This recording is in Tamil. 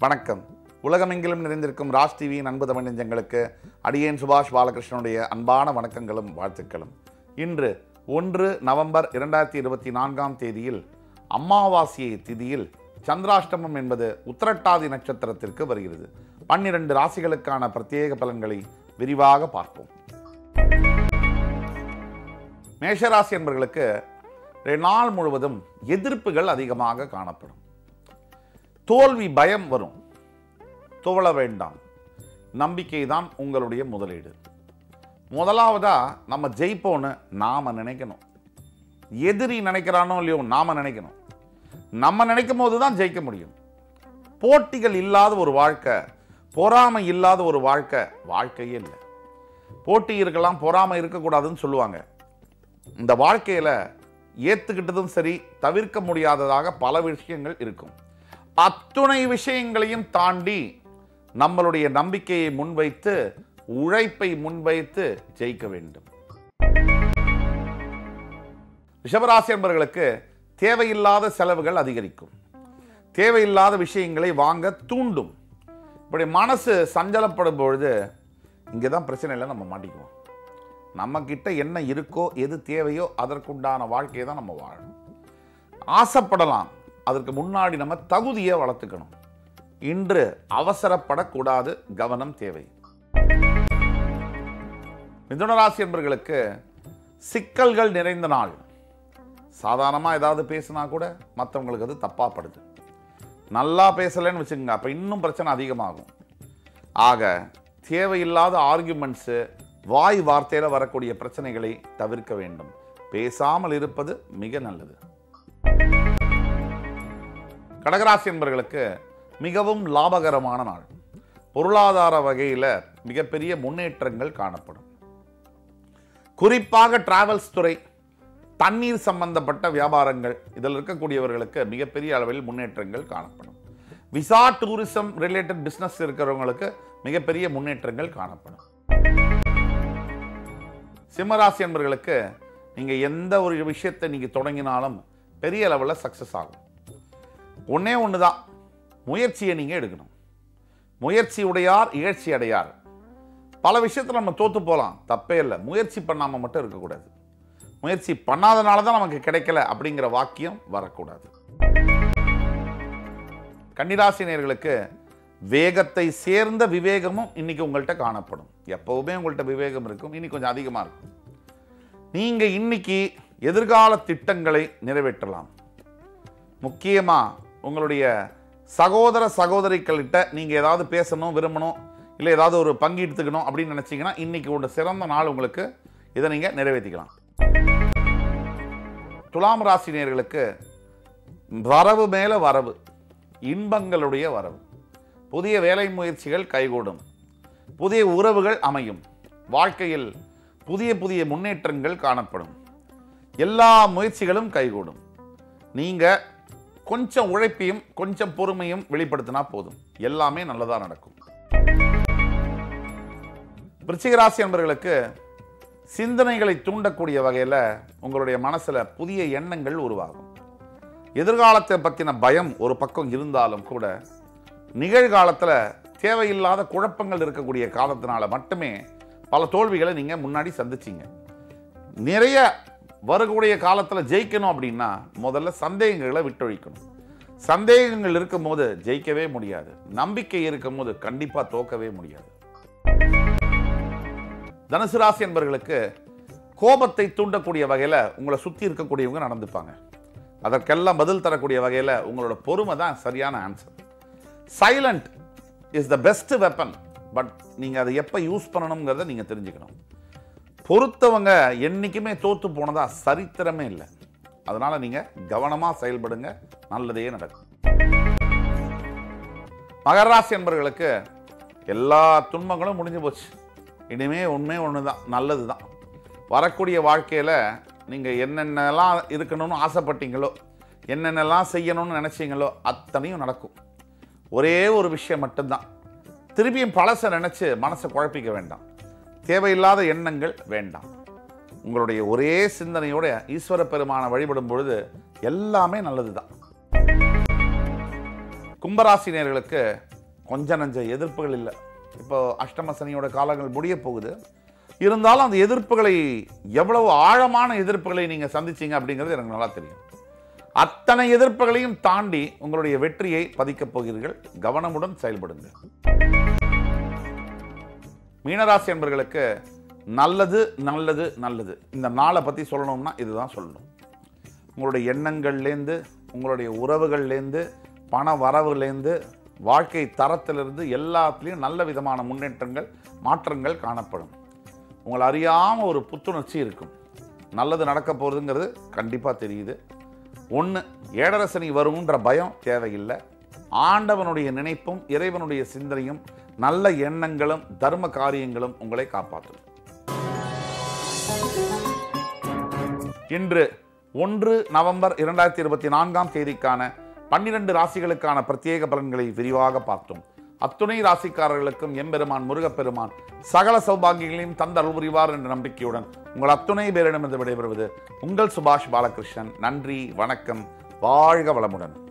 வணக்கம் உலகமெங்கிலும் நிறைந்திருக்கும் ராஜ் டிவியின் அன்பு தமிழ் நெஞ்சங்களுக்கு அடியேன் சுபாஷ் பாலகிருஷ்ணனுடைய அன்பான வணக்கங்களும் வாழ்த்துக்களும் இன்று ஒன்று நவம்பர் இரண்டாயிரத்தி இருபத்தி நான்காம் தேதியில் அமாவாசையை திதியில் சந்திராஷ்டமம் என்பது உத்திரட்டாதி நட்சத்திரத்திற்கு வருகிறது பன்னிரண்டு ராசிகளுக்கான பிரத்யேக பலன்களை விரிவாக பார்ப்போம் மேஷராசி என்பவர்களுக்கு நாள் முழுவதும் எதிர்ப்புகள் அதிகமாக காணப்படும் தோல்வி பயம் வரும் துவள வேண்டாம் நம்பிக்கை தான் உங்களுடைய முதலீடு முதலாவதா நம்ம ஜெயிப்போன்னு நாம நினைக்கணும் எதிரி நினைக்கிறானோ இல்லையோ நாம நினைக்கணும் நம்ம நினைக்கும் போது தான் ஜெயிக்க முடியும் போட்டிகள் இல்லாத ஒரு வாழ்க்கை பொறாமை இல்லாத ஒரு வாழ்க்கை வாழ்க்கையே இல்லை போட்டி இருக்கலாம் பொறாமை இருக்கக்கூடாதுன்னு சொல்லுவாங்க இந்த வாழ்க்கையில ஏத்துக்கிட்டதும் சரி தவிர்க்க முடியாததாக பல விஷயங்கள் இருக்கும் அத்துணை விஷயங்களையும் தாண்டி நம்மளுடைய நம்பிக்கையை முன்வைத்து உழைப்பை முன்வைத்து ஜெயிக்க வேண்டும் ரிஷபராசி என்பவர்களுக்கு தேவையில்லாத செலவுகள் அதிகரிக்கும் தேவையில்லாத விஷயங்களை வாங்க தூண்டும் இப்படி மனசு சஞ்சலப்படும் பொழுது இங்கே தான் பிரச்சனையில் நம்ம மாட்டிக்குவோம் நம்ம கிட்ட என்ன இருக்கோ எது தேவையோ அதற்குண்டான வாழ்க்கையை தான் நம்ம வாழணும் ஆசைப்படலாம் அதற்கு முன்னாடி நம்ம தகுதியை வளர்த்துக்கணும் இன்று அவசரப்படக்கூடாது கவனம் தேவை மிதுனராசி என்பவர்களுக்கு சிக்கல்கள் நிறைந்த நாள் சாதாரணமாக ஏதாவது பேசினா கூட மற்றவங்களுக்கு அது தப்பாப்படுது நல்லா பேசலைன்னு வச்சுக்கோங்க அப்போ இன்னும் பிரச்சனை அதிகமாகும் ஆக தேவையில்லாத ஆர்குமெண்ட்ஸு வாய் வார்த்தையில் வரக்கூடிய பிரச்சனைகளை தவிர்க்க வேண்டும் பேசாமல் இருப்பது மிக நல்லது கடகராசி என்பவர்களுக்கு மிகவும் லாபகரமான நாள் பொருளாதார வகையில் மிகப்பெரிய முன்னேற்றங்கள் காணப்படும் குறிப்பாக டிராவல்ஸ் துறை தண்ணீர் சம்பந்தப்பட்ட வியாபாரங்கள் இதில் இருக்கக்கூடியவர்களுக்கு மிகப்பெரிய அளவில் முன்னேற்றங்கள் காணப்படும் விசா டூரிசம் ரிலேட்டட் பிஸ்னஸ் இருக்கிறவங்களுக்கு மிகப்பெரிய முன்னேற்றங்கள் காணப்படும் சிம்மராசி என்பவர்களுக்கு நீங்கள் எந்த ஒரு விஷயத்தை நீங்கள் தொடங்கினாலும் பெரிய லெவலில் சக்ஸஸ் ஆகும் ஒன்றே ஒன்று தான் முயற்சியை நீங்கள் எடுக்கணும் முயற்சி உடையார் இகழ்ச்சி அடையார் பல விஷயத்தில் நம்ம தோத்து போகலாம் தப்பே இல்லை முயற்சி பண்ணாமல் மட்டும் இருக்கக்கூடாது முயற்சி பண்ணாதனால தான் நமக்கு கிடைக்கல அப்படிங்கிற வாக்கியம் வரக்கூடாது கன்னிராசினியர்களுக்கு வேகத்தை சேர்ந்த விவேகமும் இன்னைக்கு உங்கள்கிட்ட காணப்படும் எப்பவுமே உங்கள்கிட்ட விவேகம் இருக்கும் இன்னைக்கு கொஞ்சம் அதிகமாக இருக்கும் நீங்க இன்னைக்கு எதிர்கால திட்டங்களை நிறைவேற்றலாம் முக்கியமா உங்களுடைய சகோதர சகோதரிகள்கிட்ட நீங்க ஏதாவது பேசணும் விரும்பணும் இல்லை ஏதாவது ஒரு பங்கு எடுத்துக்கணும் அப்படின்னு நினைச்சீங்கன்னா இன்னைக்கு ஒரு சிறந்த நாள் உங்களுக்கு இதை நீங்க நிறைவேற்றிக்கலாம் துலாம் ராசினியர்களுக்கு வரவு மேல வரவு இன்பங்களுடைய வரவு புதிய வேலை முயற்சிகள் கைகூடும் புதிய உறவுகள் அமையும் வாழ்க்கையில் புதிய புதிய முன்னேற்றங்கள் காணப்படும் எல்லா முயற்சிகளும் கைகூடும் நீங்க கொஞ்சம் உழைப்பையும் கொஞ்சம் பொறுமையும் வெளிப்படுத்தினா போதும் எல்லாமே நல்லதா நடக்கும் விருச்சிகராசி என்பவர்களுக்கு சிந்தனைகளை தூண்டக்கூடிய வகையில் உங்களுடைய மனசுல புதிய எண்ணங்கள் உருவாகும் எதிர்காலத்தை பற்றின பயம் ஒரு பக்கம் இருந்தாலும் கூட நிகழ்காலத்தில் தேவையில்லாத குழப்பங்கள் இருக்கக்கூடிய காலத்தினால மட்டுமே பல தோல்விகளை நீங்கள் முன்னாடி சந்திச்சீங்க நிறைய வரக்கூடிய காலத்தில் ஜெயிக்கணும் அப்படின்னா முதல்ல சந்தேகங்களை விட்டொழிக்கணும் சந்தேகங்கள் இருக்கும்போது ஜெயிக்கவே முடியாது நம்பிக்கை இருக்கும்போது கண்டிப்பாக தோக்கவே முடியாது தனுசு ராசி என்பவர்களுக்கு கோபத்தை தூண்டக்கூடிய வகையில் உங்களை சுற்றி இருக்கக்கூடியவங்க நடந்துப்பாங்க அதற்கெல்லாம் பதில் தரக்கூடிய வகையில் உங்களோட பொறுமை தான் சரியான answer silent is the best weapon but நீங்கள் அதை எப்போ யூஸ் பண்ணணுங்கிறத நீங்கள் தெரிஞ்சுக்கணும் பொறுத்தவங்க என்றைக்குமே தோத்து போனதா சரித்திரமே இல்லை அதனால் நீங்கள் கவனமாக செயல்படுங்க நல்லதே நடக்கும் மகர ராசி என்பவர்களுக்கு எல்லா துன்பங்களும் முடிஞ்சு போச்சு இனிமே உண்மை ஒன்று தான் நல்லது தான் வரக்கூடிய வாழ்க்கையில் நீங்கள் என்னென்னலாம் இருக்கணும்னு ஆசைப்பட்டீங்களோ என்னென்னலாம் செய்யணும்னு நினச்சிங்களோ அத்தனையும் நடக்கும் ஒரே ஒரு விஷயம் மட்டும்தான் திருப்பியும் பழசை நினச்சி மனசை குழப்பிக்க வேண்டாம் தேவையில்லாத எண்ணங்கள் வேண்டாம் உங்களுடைய ஒரே சிந்தனையோட ஈஸ்வர பெருமானை வழிபடும் பொழுது எல்லாமே நல்லது தான் கும்பராசினியர்களுக்கு கொஞ்ச நஞ்ச எதிர்ப்புகள் இல்லை இப்போ அஷ்டம சனியோட காலங்கள் முடிய போகுது இருந்தாலும் அந்த எதிர்ப்புகளை எவ்வளவு ஆழமான எதிர்ப்புகளை நீங்க சந்திச்சீங்க அப்படிங்கிறது எனக்கு நல்லா தெரியும் அத்தனை எதிர்ப்புகளையும் தாண்டி உங்களுடைய வெற்றியை பதிக்கப் போகிறீர்கள் கவனமுடன் செயல்படுங்க மீனராசி என்பர்களுக்கு நல்லது நல்லது நல்லது இந்த நாளை பற்றி சொல்லணும்னா இதுதான் சொல்லணும் உங்களுடைய எண்ணங்கள்லேருந்து உங்களுடைய உறவுகள்லேருந்து பண வரவுலேருந்து வாழ்க்கை தரத்திலிருந்து எல்லாத்துலேயும் நல்ல விதமான முன்னேற்றங்கள் மாற்றங்கள் காணப்படும் உங்களை அறியாமல் ஒரு புத்துணர்ச்சி இருக்கும் நல்லது நடக்க போகிறதுங்கிறது கண்டிப்பாக தெரியுது ஒன்று ஏழரசனி வரும்ன்ற பயம் தேவையில்லை ஆண்டவனுடைய நினைப்பும் இறைவனுடைய சிந்தனையும் நல்ல எண்ணங்களும் தர்ம காரியங்களும் உங்களை காப்பாற்றும் இன்று ஒன்று நவம்பர் இரண்டாயிரத்தி இருபத்தி நான்காம் தேதிக்கான பன்னிரண்டு ராசிகளுக்கான பிரத்யேக பலன்களை விரிவாக பார்த்தோம் அத்துணை ராசிக்காரர்களுக்கும் எம்பெருமான் முருகப்பெருமான் சகல சௌபாகியங்களையும் தந்தருள் புரிவார் என்ற நம்பிக்கையுடன் உங்கள் அத்துணை பேரிடமிருந்து விடைபெறுவது உங்கள் சுபாஷ் பாலகிருஷ்ணன் நன்றி வணக்கம் வாழ்க வளமுடன்